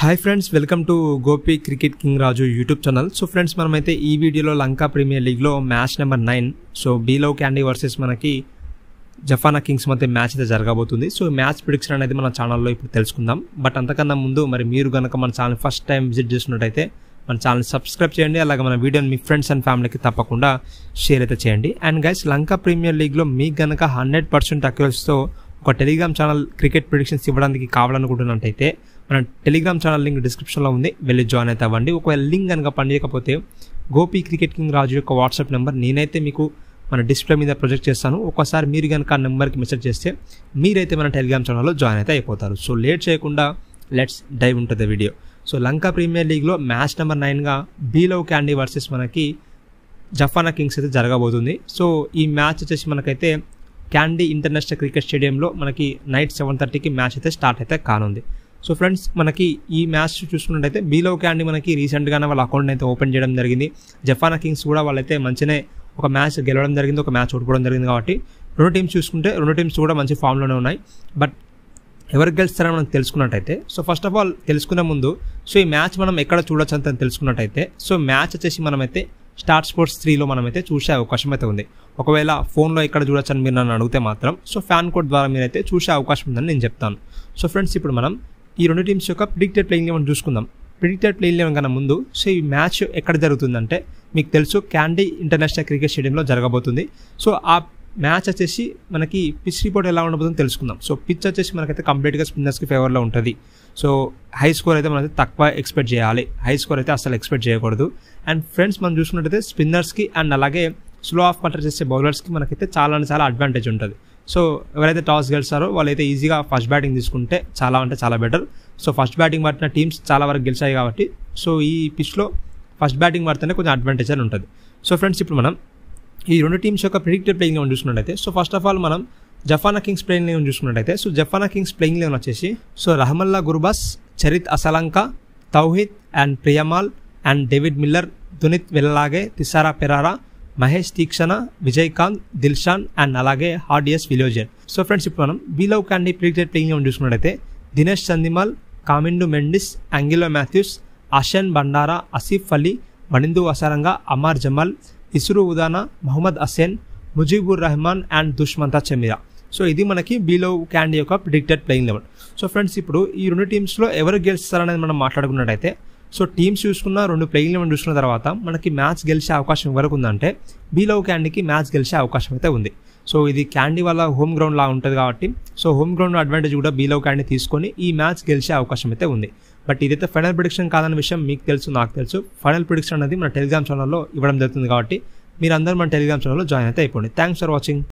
hi friends welcome to Gopi cricket king Raju YouTube channel so friends మనమైతే ఈ వీడియోలో Lanka premier లీగ్లో match number nine so B Love Kandy versus మనకి Jaffna Kings మధ్య మ్యాచ్ అయితే జరగబోతుంది సో మ్యాచ్ ప్రిడిక్షన్ అనేది మన ఛానల్లో ఇప్పుడు తెలుసుకుందాం బట్ అంతకన్నా ముందు మరి మీరు కనుక మన ఛానల్ ఫస్ట్ టైం విజిట్ చేసినట్టయితే మన ఛానల్ సబ్స్క్రైబ్ చేయండి అలాగే మన వీడియోని మీ ఫ్రెండ్స్ అండ్ ఫ్యామిలీకి తప్పకుండా షేర్ అయితే చేయండి అండ్ గైస్ లంకా ప్రీమియర్ లీగ్లో మీకు కనుక హండ్రెడ్ పర్సెంట్ అక్యురసీతో ఒక టెలిగ్రామ్ ఛానల్ క్రికెట్ ప్రిడిక్షన్స్ ఇవ్వడానికి కావాలనుకుంటున్నట్టయితే మన టెలిగ్రామ్ ఛానల్ లింక్ డిస్క్రిప్షన్లో ఉంది వెళ్ళి జాయిన్ అయితే అవ్వండి ఒకవేళ లింక్ కనుక పనిచేయకపోతే గోపి క్రికెట్ కింగ్ రాజు యొక్క వాట్సాప్ నెంబర్ నేనైతే మీకు మన డిస్ప్లే మీద ప్రొజెక్ట్ చేస్తాను ఒకసారి మీరు కనుక ఆ నెంబర్కి మెసేజ్ చేస్తే మీరైతే మన టెలిగ్రామ్ ఛానల్లో జాయిన్ అయితే అయిపోతారు సో లేట్ చేయకుండా లెట్స్ డైవ్ ఉంటుంది వీడియో సో లంకా ప్రీమియర్ లీగ్లో మ్యాచ్ నెంబర్ నైన్గా బీలో క్యాండీ వర్సెస్ మనకి జఫానా కింగ్స్ అయితే జరగబోతుంది సో ఈ మ్యాచ్ వచ్చేసి మనకైతే క్యాండీ ఇంటర్నేషనల్ క్రికెట్ స్టేడియంలో మనకి నైట్ సెవెన్ థర్టీకి మ్యాచ్ అయితే స్టార్ట్ అయితే కానుంది సో ఫ్రెండ్స్ మనకి ఈ మ్యాచ్ చూసుకున్నట్టయితే బీలో క్యాండీ మనకి రీసెంట్గానే వాళ్ళ అకౌంట్ అయితే ఓపెన్ చేయడం జరిగింది జఫానా కింగ్స్ కూడా వాళ్ళైతే మంచినే ఒక మ్యాచ్ గెలవడం జరిగింది ఒక మ్యాచ్ ఓడిపోవడం జరిగింది కాబట్టి రెండు టీమ్స్ చూసుకుంటే రెండు టీమ్స్ కూడా మంచి ఫామ్లోనే ఉన్నాయి బట్ ఎవరు గెలుస్తారని మనం తెలుసుకున్నట్టయితే సో ఫస్ట్ ఆఫ్ ఆల్ తెలుసుకునే ముందు సో ఈ మ్యాచ్ మనం ఎక్కడ చూడొచ్చు అంత తెలుసుకున్నట్టయితే సో మ్యాచ్ వచ్చేసి మనమైతే స్టార్ స్పోర్ట్స్ త్రీలో మనమైతే చూసే అవకాశం అయితే ఉంది ఒకవేళ ఫోన్లో ఎక్కడ చూడొచ్చు అని మీరు నన్ను అడిగితే మాత్రం సో ఫ్యాన్ కోడ్ ద్వారా మీరైతే చూసే అవకాశం ఉందని నేను చెప్తాను సో ఫ్రెండ్స్ ఇప్పుడు మనం ఈ రెండు టీమ్స్ యొక్క ప్రిడిక్టెడ్ ప్లేయింగ్ లెవెన్ చూసుకుందాం ప్రిడిక్టెడ్ ప్లేయింగ్ లెవెన్ కన్నా ముందు సో ఈ మ్యాచ్ ఎక్కడ జరుగుతుందంటే మీకు తెలుసు క్యాండీ ఇంటర్నేషనల్ క్రికెట్ స్టేడియంలో జరగబోతుంది సో ఆ మ్యాచ్ వచ్చేసి మనకి పిచ్ రిపోర్ట్ ఎలా ఉండబోతుందో తెలుసుకుందాం సో పిచ్ వచ్చేసి మనకైతే కంప్లీట్గా స్పిన్నర్స్కి ఫేవర్లో ఉంటుంది సో హై స్కోర్ అయితే మనమైతే తక్కువ ఎక్స్పెక్ట్ చేయాలి హై స్కోర్ అయితే అసలు ఎక్స్పెక్ట్ చేయకూడదు అండ్ ఫ్రెండ్స్ మనం చూసుకున్నట్టయితే స్పిన్నర్స్కి అండ్ అలాగే స్లో ఆఫ్ కంట్రీ చేసే బౌలర్స్కి మనకైతే చాలా అంటే చాలా అడ్వాంటేజ్ ఉంటుంది సో ఎవరైతే టాస్ గెలిచారో వాళ్ళైతే ఈజీగా ఫస్ట్ బ్యాటింగ్ తీసుకుంటే చాలా అంటే చాలా బెటర్ సో ఫస్ట్ బ్యాటింగ్ పట్టిన టీమ్స్ చాలా వరకు గెలిచాయి కాబట్టి సో ఈ పిచ్లో ఫస్ట్ బ్యాటింగ్ పడితేనే కొంచెం అడ్వాంటేజ్ అని ఉంటుంది సో ఫ్రెండ్స్ ఇప్పుడు మనం ఈ రెండు టీమ్స్ యొక్క ప్రిడిక్టెడ్ ప్లేయింగ్ లెవెన్ చూసుకున్నట్టయితే సో ఫస్ట్ ఆఫ్ ఆల్ మనం జఫానా కింగ్స్ ప్లేయింగ్ లెవెన్ చూసుకున్నట్టయితే so Jaffna kings playing eleven వచ్చేసి so Rahmanullah Gurbaz Charith Asalanka Towhid and Priyamal and David Miller Dunith Wellalage Thisara Perera Maheesh Theekshana Vijayakanth Dilshan and అలాగే హార్డియస్ విలోజన్ సో ఫ్రెండ్స్ ఇప్పుడు మనం B Love Kandy predicted playing eleven చూసుకున్నట్టయితే దినేష్ చందిమాల్ కామిండు మెండిస్ అంగిలో మాథ్యూస్ అషన్ బండారా అసీఫ్ అలీ మణిందు అసరంగా అమార్ జమాల్ ఇసురు ఉదానా మహమ్మద్ హసేన్ ముజీబుర్ రెహమాన్ అండ్ దుష్మంతా చెమిరా సో ఇది మనకి బీలో క్యాండీ యొక్క predicted playing eleven so friends ఇప్పుడు ఈ రెండు టీమ్స్లో ఎవరు గెలుస్తారనేది మనం మాట్లాడుకున్నట్టయితే సో టీమ్స్ చూసుకున్న రెండు ప్లేయింగ్ లెవెన్ చూసుకున్న తర్వాత మనకి మ్యాచ్ గెలిచే అవకాశం ఎవరికి ఉందంటే బీలో క్యాండీకి మ్యాచ్ గెలిచే అవకాశం అయితే ఉంది సో ఇది క్యాండీ వల్ల హోమ్ గ్రౌండ్ లా ఉంటుంది కాబట్టి సో హోమ్ గ్రౌండ్ అడ్వాంటేజ్ కూడా బీలో క్యాండీ తీసుకొని ఈ మ్యాచ్ గెలిచే అవకాశం అయితే ఉంది బట్ ఇదైతే ఫైనల్ ప్రిడిక్షన్ కాదన్న విషయం మీకు తెలుసు నాకు తెలుసు ఫైనల్ ప్రిడిక్షన్ అనేది మన టెలిగ్రామ్ ఛానల్లో ఇవ్వడం జరుగుతుంది కాబట్టి మీరు అందరూ మన టెలిగ్రామ్ ఛానల్లో జాయిన్ అయితే అయిపోండి థ్యాంక్స్ ఫర్ వాచింగ్